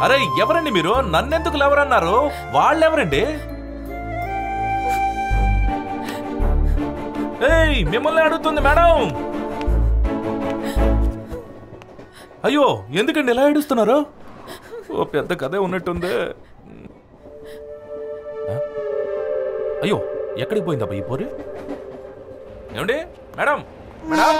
అరే ఎవరండి మీరు నన్నెందుకు ఎవరన్నారు వాళ్ళెవరండి ఏయ్ మిమ్మల్ని అడుగుతుంది మేడం అయ్యో ఎందుకండి ఎలా ఏడుస్తున్నారు ఓ పెద్ద కథే ఉన్నట్టుంది ఆ? అయ్యో ఎక్కడికి పోయిందబ్బా ఈ పోరి ఏమండి మేడం మేడం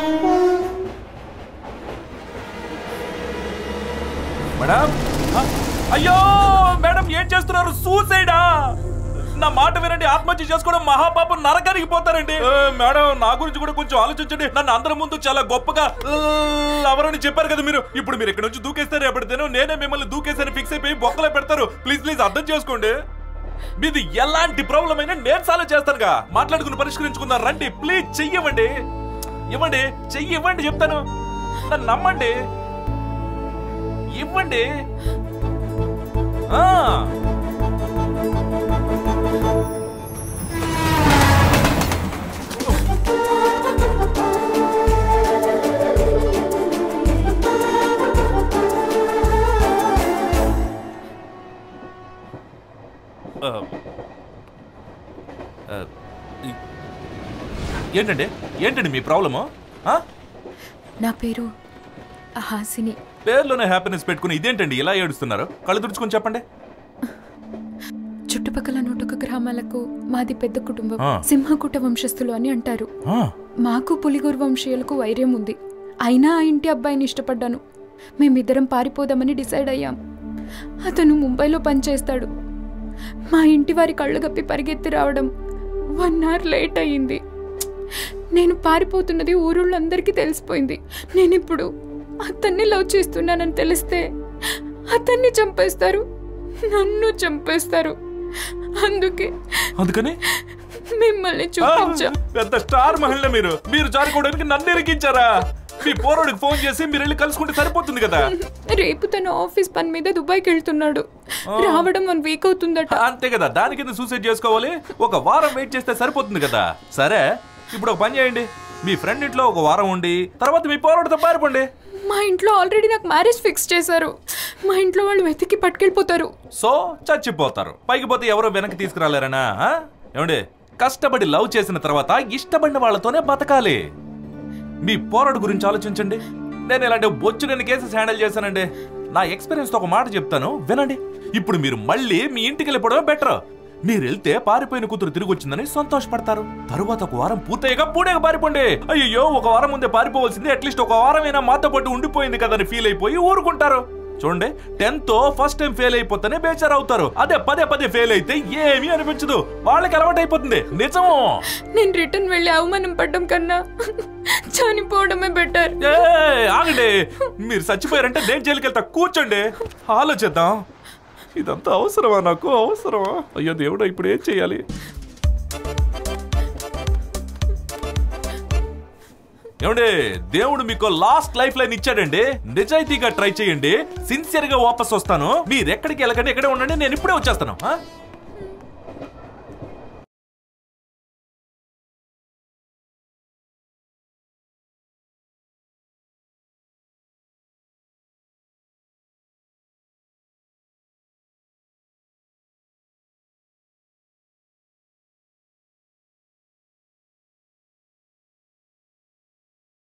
మేడం ఆ? అయ్యో మేడం ఏం చేస్తున్నారు సూసైడా నా మాట వినండి ఆత్మహత్య చేసుకోవడం మహాపాపం నరకానికి పోతారండి ఏ, మేడం నా గురించి కూడా కొంచెం ఆలోచించండి నన్ను అందరి ముందు చాలా గొప్పగా ఎవరని చెప్పారు కదా మీరు ఇప్పుడు మీరు ఇక్కడ నుంచి దూకేస్తారు ఎప్పటిదేనో నేనే మిమ్మల్ని దూకేసని ఫిక్స్ అయిపోయి బొక్కలో పెడతారు ప్లీజ్ ప్లీజ్ అర్థం చేసుకోండి మీది ఎలాంటి ప్రాబ్లం అయినా నేను సాల్వ్ చేస్తానుగా మాట్లాడుకుని పరిష్కరించుకుందాం రండి ప్లీజ్ చెయ్యవండి ఇవ్వండి చెయ్యి ఇవ్వండి చెప్తాను నన్ను నమ్మండి ఇవ్వండి ఆ ఆ, ఆ, ఈ- ఏంటండి ఏంటండి మీ ప్రాబ్లము ఆ? నా పేరు హాసిని పేర్లోనే హ్యాపీనెస్ పెట్టుకుని ఇదేంటండి ఇలా ఏడుస్తున్నారు కళ్ళు తుడుచుకొని చెప్పండి చుట్టుపక్కల నూటొక్క గ్రామాలకు మాది పెద్ద కుటుంబం ఆ. సింహకుట వంశస్థులు అని అంటారు ఆ, మాకు పులిగూరు వంశీయులకు వైర్యం ఉంది అయినా ఆ ఇంటి అబ్బాయిని ఇష్టపడ్డాను మేమిద్దరం పారిపోదామని డిసైడ్ అయ్యాం అతను ముంబైలో పనిచేస్తాడు మా ఇంటి వారి కళ్ళు గప్పి పరిగెత్తి రావడం వన్ అవర్ లేట్ అయ్యింది నేను పారిపోతున్నది ఊరుళ్ళందరికీ తెలిసిపోయింది నేనిప్పుడు అతన్ని లవ్ చేస్తున్నానని తెలిస్తే అతన్ని చంపేస్తారు నన్ను చంపేస్తారు అందుకే అందుకని మిమ్మల్ని ఆ, చూపించా పెద్ద స్టార్ మహిళ మీరు మీరు జారుకోవడానికి నన్ను ఇరికించారా మీ పోరాడికి ఫోన్ చేసి మీరు వెళ్ళి కలుసుకుంటే సరిపోతుంది కదా రేపు తన ఆఫీస్ పని మీద దుబాయ్కి వెళ్తున్నాడు రావడం వన్ వీక్ అవుతుందట అంతే కదా దాని కింద సూసైడ్ చేసుకోవాలి ఒక వారం వెయిట్ చేస్తే సరిపోతుంది కదా సరే ఇప్పుడు ఒక పని చేయండి మీ ఫ్రెండ్ ఇంట్లో ఒక వారం ఉండి తర్వాత మీ పోరాడితో పారిపోండి మా ఇంట్లో ఆల్రెడీ నాకు మ్యారేజ్ ఫిక్స్ చేశారు మా ఇంట్లో వాళ్ళు వెతికి పట్టుకెళ్ళిపోతారు సో చచ్చిపోతారు పైకి పోతే ఎవరో వెనక్కి తీసుకురాలేరనా ఆ? ఏమండి కష్టపడి లవ్ చేసిన తర్వాత ఇష్టపడిన వాళ్ళతోనే బతకాలి మీ పోరాడు గురించి ఆలోచించండి నేను ఇలాంటి బొచ్చు నేను కేసెస్ హ్యాండిల్ చేశానండి నా ఎక్స్పీరియన్స్ తో ఒక మాట చెప్తాను వినండి ఇప్పుడు మీరు మళ్ళీ మీ ఇంటికి వెళ్ళిపోవడమే బెటర్ మీరు వెళ్తే పారిపోయిన కూతురు తిరిగి వచ్చిందని సంతోషపడతారు తరువాత ఒక వారం పూర్తయ్యాక పూణేకి పారిపోండి అయ్యో ఒక వారం ముందే పారిపోవాల్సింది అట్లీస్ట్ ఒక వారమైనా మాతో పాటు ఉండిపోయింది కదని ఫీల్ అయిపోయి ఊరుకుంటారు చూడండి టెన్త్ ఫస్ట్ టైం ఫెయిల్ అయిపోతేనే బేచారు అవుతారు అదే పదే పదే ఫెయిల్ అయితే ఏమీ అనిపించదు వాళ్ళకి అలవాటు అయిపోతుంది నిజము నేను రిటర్న్ వెళ్ళి అవమానం పడ్డం కన్నా చనిపోవడమే బెటర్ ఏ ఆగండి మీరు చచ్చిపోయారంటే నేను జైలుకి వెళ్తా కూర్చోండి ఆలోచిద్దాం ఇదంతా అవసరమా నాకు అవసరమా అయ్యో దేవుడా ఇప్పుడు ఏం చేయాలి ఏమండి దేవుడు మీకు లాస్ట్ లైఫ్ లైన్ ఇచ్చాడండి నిజాయితీగా ట్రై చేయండి సిన్సియర్ గా వాపస్ వస్తాను మీరు ఎక్కడికి వెళ్ళకండి ఇక్కడే ఉండండి నేను ఇప్పుడే వచ్చేస్తాను ఆ?